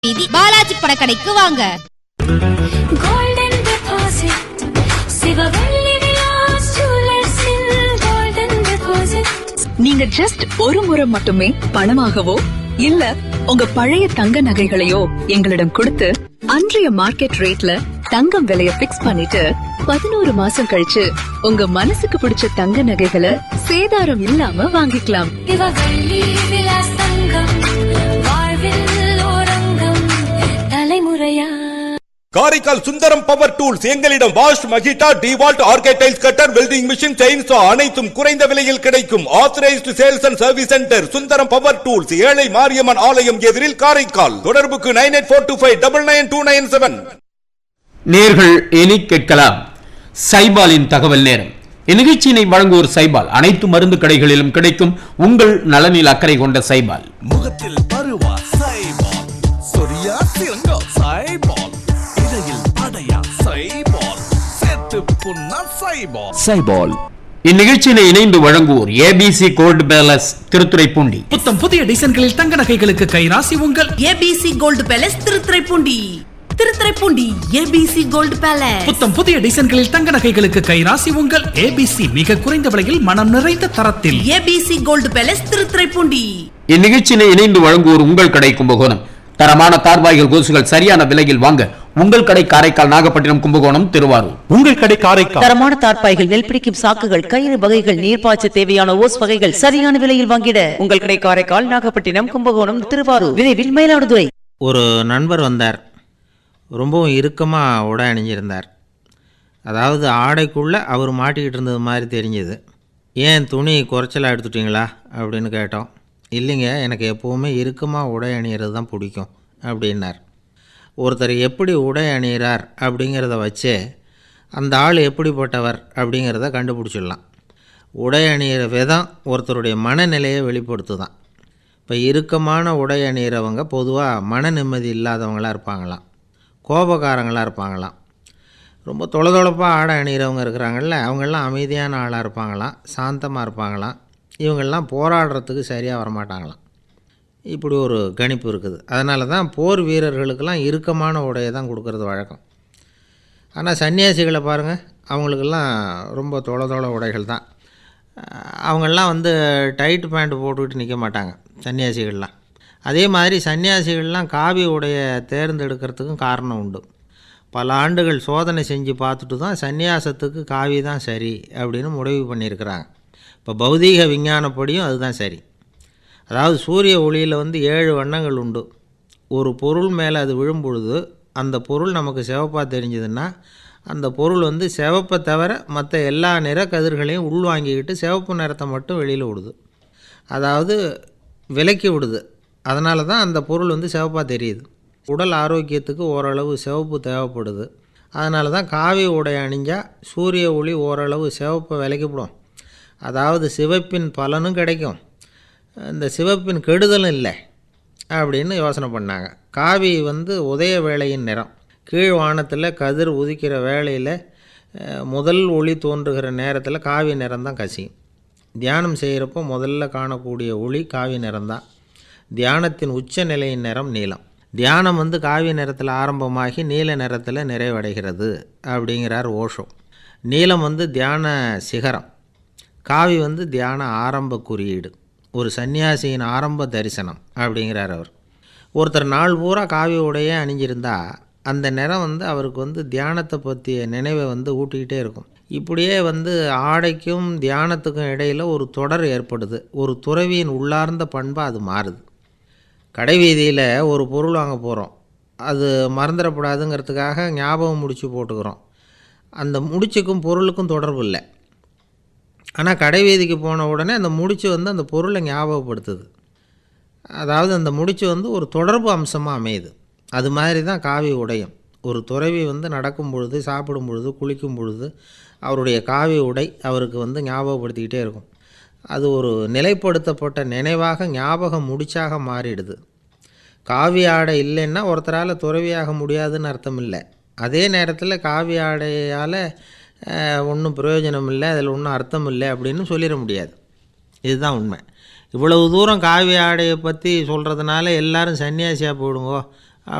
வீதி பாலாஜி படக்கடைக்கு வாங்க Golden deposit. Sivavelli Vilas ஜுவல்லர்ஸில் golden deposit. நீங்க ஜஸ்ட் ஒரு முறை மட்டுமே பணமாகவோ இல்ல உங்க பழைய தங்க நகைகளையோ எங்களிடம் கொடுத்து அன்றைய மார்க்கெட் ரேட்ல தங்கம் விலைய பிக்ஸ் பண்ணிட்டு பதினோரு மாசம் கழிச்சு உங்க மனசுக்கு பிடிச்ச தங்க நகைகளை சேதாரம் இல்லாம வாங்கிக்கலாம் சிவவெள்ளி விலாஸ் தங்கம். வாழ்வில் ஓரங்கம். தலைமுறையா காரைக்கால் சுந்தரம் பவர் டூல்ஸ் எங்களிடம் வாஷ் மகிட்டா டிவால்ட் ஆர்கேடைல்ஸ் கட்டர் வெல்டிங் மிஷின் செயின்சா அனைத்தும் குறைந்த விலையில் கிடைக்கும் authorised sales and service centre Sundaram power tools ஏழை மாரியம்மன் ஆலயம் எதிரில் காரைக்கால் தொடர்புக்கு nine eight four two five double nine two nine seven நேர்கள் இனி கேட்கலாம் சைபாலின் தகவல் நேரம் இந்நிகழ்ச்சியினை வழங்குவோர் சைபால் அனைத்து மருந்து கடைகளிலும் கிடைக்கும் உங்கள் நலனில் அக்கறை கொண்ட சைபால் முகத்தில் பருவா சைபால் சொரியா சிறங்கா சைபால் இடையில் அடையா சைபால் செத்து புண்ணா சைபால் சைபால் இந்நிகழ்ச்சியினை இணைந்து வழங்குவோர் ஏபிசி கோல்டு பேலஸ் திருத்துறைப்பூண்டி புத்தம் புதிய டிசைன்களில் தங்க நகைகளுக்கு கைராசி உங்கள் ABC gold palace Thiruthuraipoondi Thiruthuraipoondi ABC gold palace புத்தம் புதிய டிசைன்களில் தங்க நகைகளுக்கு கைராசி உங்கள் ஏபிசி மிக குறைந்த விலையில் மனம் நிறைந்த தரத்தில் ஏபிசி கோல்டு பேலஸ் திருத்துறைப்பூண்டி இந்நிகழ்ச்சியினை இணைந்து வழங்குவோர் உங்கள் கடை கும்பகோணம் தரமான தார்பாய்கள் கொசுகள் சரியான விலையில் வாங்க உங்கள் கடை காரைக்கால் நாகப்பட்டினம் கும்பகோணம் திருவாரூர் உங்கள் கடை காரைக்கால் தரமான தார்ப்பாய்கள் நெல் பிடிக்கும் சாக்குகள் கயிறு வகைகள் நீர்ப்பாய்ச்ச தேவையான ஓஸ் வகைகள் சரியான விலையில் வாங்கிட உங்கள் கடை காரைக்கால் நாகப்பட்டினம் கும்பகோணம் திருவாரூர் விரைவில் மயிலாடுதுறை ஒரு நண்பர் வந்தார் ரொம்பவும் இறுக்கமாக உடை அணிஞ்சிருந்தார் அதாவது ஆடைக்குள்ளே அவர் மாட்டிக்கிட்டு இருந்தது மாதிரி தெரிஞ்சுது ஏன் துணி குறைச்சலாக எடுத்துட்டீங்களா அப்படின்னு கேட்டோம் இல்லைங்க எனக்கு எப்போவுமே இறுக்கமாக உடை அணியிறது தான் பிடிக்கும் அப்படின்னார் ஒருத்தர் எப்படி உடை அணிகிறார் அப்படிங்கிறத வச்சே அந்த ஆள் எப்படிப்பட்டவர் அப்படிங்கிறத கண்டுபிடிச்சிடலாம் உடை அணிகிற விதம் ஒருத்தருடைய மனநிலையை வெளிப்படுத்துதான் இப்போ இறுக்கமான உடை அணிகிறவங்க பொதுவாக மன நிம்மதி இல்லாதவங்களாக இருப்பாங்களாம் கோபக்காரங்களாக இருப்பாங்களாம் ரொம்ப தொளதொளப்பாக ஆடை அணிகிறவங்க இருக்கிறாங்கல்ல அவங்கெல்லாம் அமைதியான ஆளாக இருப்பாங்களாம் சாந்தமாக இருப்பாங்களாம் இவங்கெல்லாம் போராடுறதுக்கு சரியாக வரமாட்டாங்களாம் இப்படி ஒரு கணிப்பு இருக்குது அதனால தான் போர் வீரர்களுக்கெல்லாம் இறுக்கமான உடையை தான் கொடுக்கறது வழக்கம் ஆனால் சன்னியாசிகளை பாருங்கள் அவங்களுக்கெல்லாம் ரொம்ப தொள தொள உடைகள் தான் அஹ் அவங்கெல்லாம் வந்து டைட் பேண்ட் போட்டுக்கிட்டு நிற்க மாட்டாங்க சன்னியாசிகள்லாம் அதே மாதிரி சன்னியாசிகள்லாம் காவி உடையை தேர்ந்தெடுக்கிறதுக்கும் காரணம் உண்டு பல ஆண்டுகள் சோதனை செஞ்சு பார்த்துட்டு தான் சந்நியாசத்துக்கு காவி தான் சரி அப்படின்னு முடிவு பண்ணியிருக்கிறாங்க இப்போ பௌதீக விஞ்ஞானப்படியும் அதுதான் சரி அதாவது சூரிய ஒளியில் வந்து ஏழு வண்ணங்கள் உண்டு ஒரு பொருள் மேலே அது விழும் பொழுது அந்த பொருள் நமக்கு சிவப்பாக தெரிஞ்சதுன்னா அந்த பொருள் வந்து சிவப்பை தவிர மற்ற எல்லா நிற கதிர்களையும் உள்வாங்கிக்கிட்டு சிவப்பு நிறத்தை மட்டும் வெளியில் விடுது அதாவது விலக்கி விடுது அதனால தான் அந்த பொருள் வந்து சிவப்பாக தெரியுது உடல் ஆரோக்கியத்துக்கு ஓரளவு சிவப்பு தேவைப்படுது அதனால தான் காவி உடை அணிஞ்சால் சூரிய ஒளி ஓரளவு சிவப்பை விலக்கிவிடும் அதாவது சிவப்பின் பலனும் கிடைக்கும் இந்த சிவப்பின் கெடுதலும் இல்லை அப்படின்னு யோசனை பண்ணாங்க காவி வந்து உதய வேளையின் நிறம் கீழ் வானத்தில் கதிர் உதிக்கிற வேளையில் அஹ், முதல் ஒளி தோன்றுகிற நேரத்தில் காவி நிறம் தான் கசியும் தியானம் செய்கிறப்போ முதல்ல காணக்கூடிய ஒளி காவி நிறம்தான் தியானத்தின் உச்ச நிலையின் நிறம் நீலம் தியானம் வந்து காவி நிறத்தில் ஆரம்பமாகி நீல நிறத்தில் நிறைவடைகிறது அப்படிங்கிறார் ஓஷோ நீலம் வந்து தியான சிகரம் காவி வந்து தியான ஆரம்ப குறியீடு ஒரு சன்னியாசியின் ஆரம்ப தரிசனம் அப்படிங்கிறார் அவர் ஒருத்தர் நாள் பூரா காவி உடையே அணிஞ்சிருந்தா அந்த நிறம் வந்து அவருக்கு வந்து தியானத்தை பற்றிய நினைவை வந்து ஊட்டிக்கிட்டே இருக்கும் இப்படியே வந்து ஆடைக்கும் தியானத்துக்கும் இடையில் ஒரு தொடர் ஏற்படுது ஒரு துறவியின் உள்ளார்ந்த பண்பாக அது மாறுது கடை வீதியில் ஒரு பொருள் வாங்க போகிறோம் அது மறந்துடக்கூடாதுங்கிறதுக்காக ஞாபகம் முடிச்சு போட்டுக்கிறோம் அந்த முடிச்சுக்கும் பொருளுக்கும் தொடர்பு இல்லை ஆனால் கடை வீதிக்கு போன உடனே அந்த முடிச்சு வந்து அந்த பொருளை ஞாபகப்படுத்துது அதாவது அந்த முடிச்சு வந்து ஒரு தொடர்பு அம்சமாக அமையுது அது மாதிரி தான் காவி உடையும் ஒரு துறவி வந்து நடக்கும் பொழுது சாப்பிடும் பொழுது குளிக்கும் பொழுது அவருடைய காவி உடை அவருக்கு வந்து ஞாபகப்படுத்திக்கிட்டே இருக்கும் அது ஒரு நிலைப்படுத்தப்பட்ட நினைவாக ஞாபகம் முடிச்சாக மாறிடுது காவி ஆடை இல்லைன்னா ஒருத்தரால் துறவியாக முடியாதுன்னு அர்த்தம் இல்லை அதே நேரத்தில் காவி ஆடையால் ஒன்றும் பிரயோஜனம் இல்லை அதில் ஒன்றும் அர்த்தம் இல்லை அப்படின்னு சொல்லிட முடியாது இதுதான் உண்மை இவ்வளவு தூரம் காவி ஆடையை பற்றி சொல்கிறதுனால எல்லாரும் சன்னியாசியாக போயிடுங்கோ